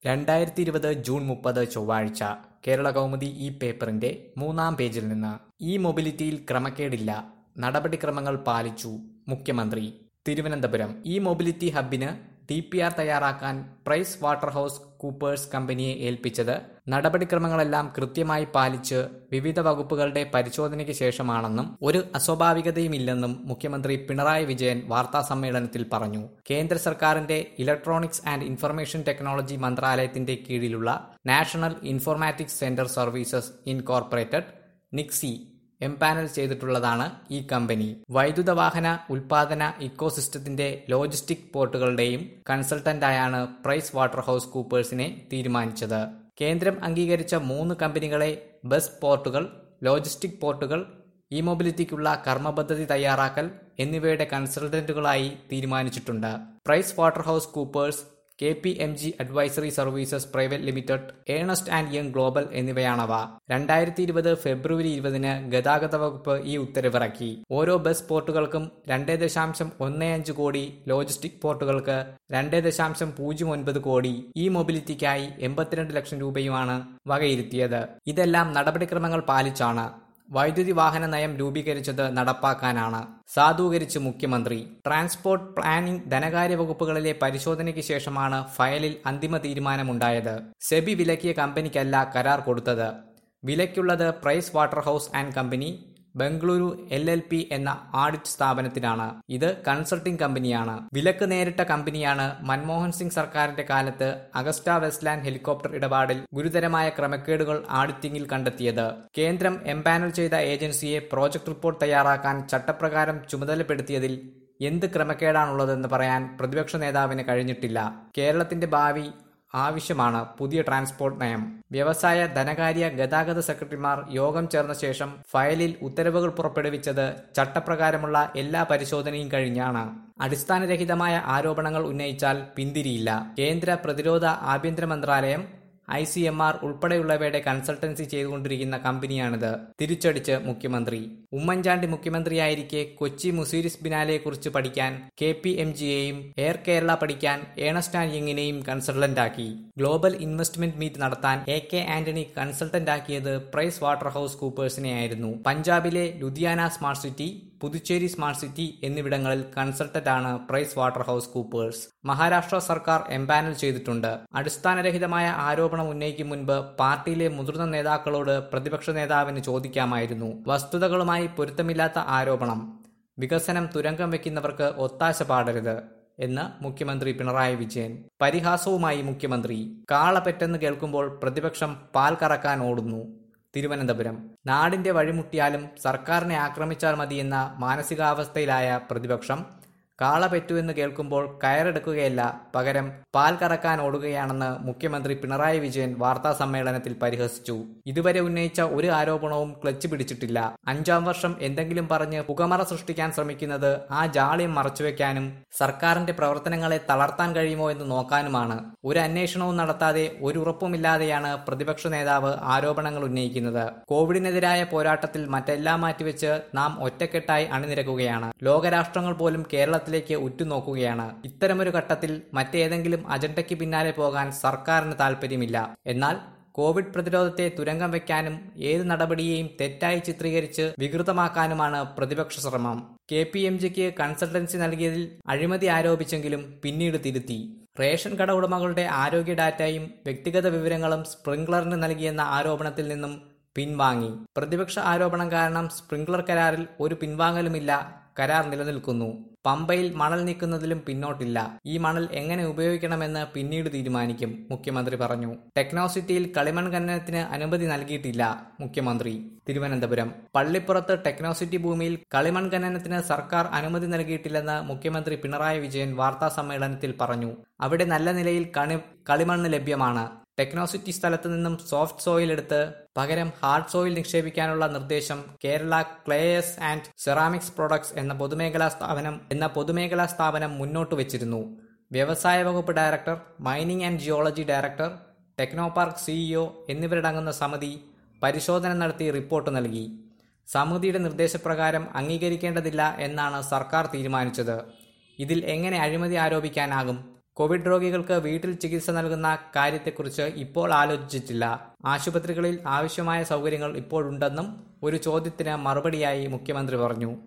രണ്ടായിരത്തി ഇരുപത് ജൂൺ മുപ്പത് ചൊവ്വാഴ്ച കേരള കൗമുദി ഈ പേപ്പറിന്റെ മൂന്നാം പേജിൽ നിന്ന് ഈ മൊബിലിറ്റിയിൽ ക്രമക്കേടില്ല നടപടിക്രമങ്ങൾ പാലിച്ചു മുഖ്യമന്ത്രി തിരുവനന്തപുരം ഈ മൊബിലിറ്റി ഹബിന് ഡി പി ആർ തയ്യാറാക്കാൻ പ്രൈസ് വാട്ടർഹൌസ് കൂപ്പേഴ്സ് കമ്പനിയെ ഏൽപ്പിച്ചത് നടപടിക്രമങ്ങളെല്ലാം കൃത്യമായി പാലിച്ച് വിവിധ വകുപ്പുകളുടെ പരിശോധനയ്ക്ക് ശേഷമാണെന്നും ഒരു അസ്വാഭാവികതയുമില്ലെന്നും മുഖ്യമന്ത്രി പിണറായി വിജയൻ വാർത്താ സമ്മേളനത്തിൽ പറഞ്ഞു കേന്ദ്ര സർക്കാരിന്റെ ഇലക്ട്രോണിക്സ് ആൻഡ് ഇൻഫർമേഷൻ ടെക്നോളജി മന്ത്രാലയത്തിന്റെ കീഴിലുള്ള national informatics centre services incorporated NICSI empanel ചെയ്തിട്ടുള്ളതാണ് ഈ കമ്പനി വൈദ്യുത വാഹന ഉൽപാദന ഇക്കോസിസ്റ്റത്തിന്റെ ലോജിസ്റ്റിക് പോർട്ടുകളുടെയും കൺസൾട്ടന്റായാണ് പ്രൈസ് വാട്ടർഹൌസ് കൂപ്പേഴ്സിനെ തീരുമാനിച്ചത് കേന്ദ്രം അംഗീകരിച്ച മൂന്ന് കമ്പനികളെ ബസ് പോർട്ടുകൾ ലോജിസ്റ്റിക് പോർട്ടുകൾ ഇ മൊബിലിറ്റിക്കുള്ള കർമ്മപദ്ധതി തയ്യാറാക്കൽ എന്നിവയുടെ കൺസൾട്ടന്റുകളായി തീരുമാനിച്ചിട്ടുണ്ട് Price Waterhouse Coopers K P M G advisory services private limited Ernst and Young global എന്നിവയാണവ രണ്ടായിരത്തി ഇരുപത് ഫെബ്രുവരി ഇരുപതിന് ഗതാഗത വകുപ്പ് ഈ ഉത്തരവിറക്കി ഓരോ ബസ് പോർട്ടുകൾക്കും രണ്ടേ ദശാംശം ഒന്ന് അഞ്ച് കോടി ലോജിസ്റ്റിക് പോർട്ടുകൾക്ക് രണ്ടേ ദശാംശം പൂജ്യം ഒൻപത് കോടി ഈ മൊബിലിറ്റിക്കായി എൺപത്തിരണ്ട് ലക്ഷം രൂപയുമാണ് വകയിരുത്തിയത് ഇതെല്ലാം നടപടിക്രമങ്ങൾ പാലിച്ചാണ് വൈദ്യുതി വാഹന നയം രൂപീകരിച്ചത് നടപ്പാക്കാനാണ് സാധൂകരിച്ച് മുഖ്യമന്ത്രി ട്രാൻസ്പോർട്ട് പ്ലാനിംഗ് ധനകാര്യ വകുപ്പുകളിലെ പരിശോധനയ്ക്ക് ശേഷമാണ് ഫയലിൽ അന്തിമ തീരുമാനമുണ്ടായത് സെബി വിലക്കിയ കമ്പനിക്കല്ല കരാർ കൊടുത്തത് വിലയ്ക്കുള്ളത് Price Waterhouse and company Bengaluru L L P എന്ന ആഡിറ്റ് സ്ഥാപനത്തിനാണ് ഇത് കൺസൾട്ടിംഗ് കമ്പനിയാണ് വിലക്ക് നേരിട്ട കമ്പനിയാണ് മൻമോഹൻ സിംഗ് സർക്കാരിന്റെ കാലത്ത് അഗസ്റ്റ വെസ്റ്റ്ലാൻഡ് ഹെലികോപ്റ്റർ ഇടപാടിൽ ഗുരുതരമായ ക്രമക്കേടുകൾ ആഡിറ്റിംഗിൽ കണ്ടെത്തിയത് കേന്ദ്രം എംപാനൽ ചെയ്ത ഏജൻസിയെ പ്രോജക്ട് റിപ്പോർട്ട് തയ്യാറാക്കാൻ ചട്ടപ്രകാരം ചുമതലപ്പെടുത്തിയതിൽ എന്ത് ക്രമക്കേടാണുള്ളതെന്ന് പറയാൻ പ്രതിപക്ഷ നേതാവിന് കഴിഞ്ഞിട്ടില്ല കേരളത്തിന്റെ ഭാവി ആവശ്യമാണ് പുതിയ ട്രാൻസ്പോർട്ട് നയം വ്യവസായ ധനകാര്യ ഗതാഗത സെക്രട്ടറിമാർ യോഗം ചേർന്ന ശേഷം ഫയലിൽ ഉത്തരവുകൾ പുറപ്പെടുവിച്ചത് ചട്ടപ്രകാരമുള്ള എല്ലാ പരിശോധനയും കഴിഞ്ഞാണ് അടിസ്ഥാനരഹിതമായ ആരോപണങ്ങൾ ഉന്നയിച്ചാൽ പിന്തിരിയില്ല കേന്ദ്ര പ്രതിരോധ ആഭ്യന്തര മന്ത്രാലയം ഐ സി എം ആർ ഉൾപ്പെടെയുള്ളവയുടെ കൺസൾട്ടൻസി ചെയ്തുകൊണ്ടിരിക്കുന്ന കമ്പനിയാണിത് തിരിച്ചടിച്ച് മുഖ്യമന്ത്രി ഉമ്മൻചാണ്ടി മുഖ്യമന്ത്രിയായിരിക്കെ കൊച്ചി മുസീരിസ് ബിനാലെയെക്കുറിച്ച് പഠിക്കാൻ കെ പി എം ജിയെയും എയർ കേരള പഠിക്കാൻ ഏണസ്റ്റ് ആൻഡ് യങ്ങിനെയും കൺസൾട്ടന്റാക്കി ഗ്ലോബൽ ഇൻവെസ്റ്റ്മെന്റ് മീറ്റ് നടത്താൻ എ കെ ആന്റണി കൺസൾട്ടന്റാക്കിയത് പ്രൈസ് വാട്ടർഹൌസ് കൂപ്പേഴ്സിനെയായിരുന്നു പഞ്ചാബിലെ Ludhiana smart city Puducherry smart city എന്നിവിടങ്ങളിൽ കൺസൾട്ടന്റാണ് പ്രൈസ് വാട്ടർഹൌസ് കൂപ്പേഴ്സ് മഹാരാഷ്ട്ര സർക്കാർ എംപാനൽ ചെയ്തിട്ടുണ്ട് അടിസ്ഥാനരഹിതമായ ആരോപണം ഉന്നയിക്കും മുൻപ് പാർട്ടിയിലെ മുതിർന്ന നേതാക്കളോട് പ്രതിപക്ഷ നേതാവിന് ചോദിക്കാമായിരുന്നു വസ്തുതകളുമായി പൊരുത്തമില്ലാത്ത ആരോപണം വികസനം തുരങ്കം വെക്കുന്നവർക്ക് ഒത്താശ പാടരുത് എന്ന് മുഖ്യമന്ത്രി പിണറായി വിജയൻ പരിഹാസവുമായി മുഖ്യമന്ത്രി കാള പെറ്റെന്ന് കേൾക്കുമ്പോൾ പ്രതിപക്ഷം പാൽ കറക്കാൻ ഓടുന്നു തിരുവനന്തപുരം നാടിന്റെ വഴിമുട്ടിയാലും സർക്കാരിനെ ആക്രമിച്ചാൽ മതിയെന്ന മാനസികാവസ്ഥയിലായ പ്രതിപക്ഷം കാള പെറ്റുവെന്ന് കേൾക്കുമ്പോൾ കയറെടുക്കുകയല്ല പകരം പാൽ കറക്കാൻ ഓടുകയാണെന്ന് മുഖ്യമന്ത്രി പിണറായി വിജയൻ വാർത്താ സമ്മേളനത്തിൽ പരിഹസിച്ചു ഇതുവരെ ഉന്നയിച്ച ഒരു ആരോപണവും ക്ലച്ച് പിടിച്ചിട്ടില്ല അഞ്ചാം വർഷം എന്തെങ്കിലും പറഞ്ഞ് പുകമറ സൃഷ്ടിക്കാൻ ശ്രമിക്കുന്നത് ആ ജാള്യം മറച്ചുവെക്കാനും സർക്കാരിന്റെ പ്രവർത്തനങ്ങളെ തളർത്താൻ കഴിയുമോ എന്ന് നോക്കാനുമാണ് ഒരു അന്വേഷണവും നടത്താതെ ഒരു ഉറപ്പുമില്ലാതെയാണ് പ്രതിപക്ഷ നേതാവ് ആരോപണങ്ങൾ ഉന്നയിക്കുന്നത് കോവിഡിനെതിരായ പോരാട്ടത്തിൽ മറ്റെല്ലാം മാറ്റിവെച്ച് നാം ഒറ്റക്കെട്ടായി അണിനിരക്കുകയാണ് ലോകരാഷ്ട്രങ്ങൾ പോലും കേരളത്തിൽ കേരളത്തിലേക്ക് ഉറ്റുനോക്കുകയാണ് ഇത്തരമൊരു ഘട്ടത്തിൽ മറ്റേതെങ്കിലും അജണ്ടയ്ക്ക് പിന്നാലെ പോകാൻ സർക്കാരിന് താൽപ്പര്യമില്ല എന്നാൽ കോവിഡ് പ്രതിരോധത്തെ തുരങ്കം വെക്കാനും ഏത് നടപടിയെയും തെറ്റായി ചിത്രീകരിച്ച് വികൃതമാക്കാനുമാണ് പ്രതിപക്ഷ ശ്രമം കെ പി എം ജിക്ക് കൺസൾട്ടൻസി നൽകിയതിൽ അഴിമതി ആരോപിച്ചെങ്കിലും പിന്നീട് തിരുത്തി റേഷൻ കട ഉടമകളുടെ ആരോഗ്യ ഡാറ്റയും വ്യക്തിഗത വിവരങ്ങളും സ്പ്രിംഗ്ലറിന് നൽകിയെന്ന ആരോപണത്തിൽ നിന്നും പിൻവാങ്ങി പ്രതിപക്ഷ ആരോപണം കാരണം സ്പ്രിംഗ്ലർ കരാറിൽ ഒരു പിൻവാങ്ങലുമില്ല കരാർ നിലനിൽക്കുന്നു പമ്പയിൽ മണൽ നീക്കുന്നതിലും പിന്നോട്ടില്ല ഈ മണൽ എങ്ങനെ ഉപയോഗിക്കണമെന്ന് പിന്നീട് തീരുമാനിക്കും മുഖ്യമന്ത്രി പറഞ്ഞു ടെക്നോസിറ്റിയിൽ കളിമൺ ഖനനത്തിന് അനുമതി നൽകിയിട്ടില്ല മുഖ്യമന്ത്രി തിരുവനന്തപുരം പള്ളിപ്പുറത്ത് ടെക്നോസിറ്റി ഭൂമിയിൽ കളിമൺ ഖനനത്തിന് സർക്കാർ അനുമതി നൽകിയിട്ടില്ലെന്ന് മുഖ്യമന്ത്രി പിണറായി വിജയൻ വാർത്താ സമ്മേളനത്തിൽ പറഞ്ഞു അവിടെ നല്ല നിലയിൽ കണി കളിമണ്ണ് ലഭ്യമാണ് ടെക്നോസിറ്റി സ്ഥലത്ത് നിന്നും സോഫ്റ്റ് സോയിൽ എടുത്ത് പകരം ഹാർഡ് സോയിൽ നിക്ഷേപിക്കാനുള്ള നിർദ്ദേശം Kerala clays and ceramics products എന്ന പൊതുമേഖലാ സ്ഥാപനം എന്ന പൊതുമേഖലാ സ്ഥാപനം മുന്നോട്ട് വെച്ചിരുന്നു വ്യവസായ വകുപ്പ് director mining and geology director techno park CEO എന്നിവരടങ്ങുന്ന സമിതി പരിശോധന നടത്തി റിപ്പോർട്ട് നൽകി സമിതിയുടെ നിർദ്ദേശപ്രകാരം അംഗീകരിക്കേണ്ടതില്ല എന്നാണ് സർക്കാർ തീരുമാനിച്ചത് ഇതിൽ എങ്ങനെ അഴിമതി ആരോപിക്കാനാകും കോവിഡ് രോഗികൾക്ക് വീട്ടിൽ ചികിത്സ നൽകുന്ന കാര്യത്തെക്കുറിച്ച് ഇപ്പോൾ ആലോചിച്ചിട്ടില്ല ആശുപത്രികളിൽ ആവശ്യമായ സൗകര്യങ്ങൾ ഇപ്പോഴുണ്ടെന്നും ഒരു ചോദ്യത്തിന് മറുപടിയായി മുഖ്യമന്ത്രി പറഞ്ഞു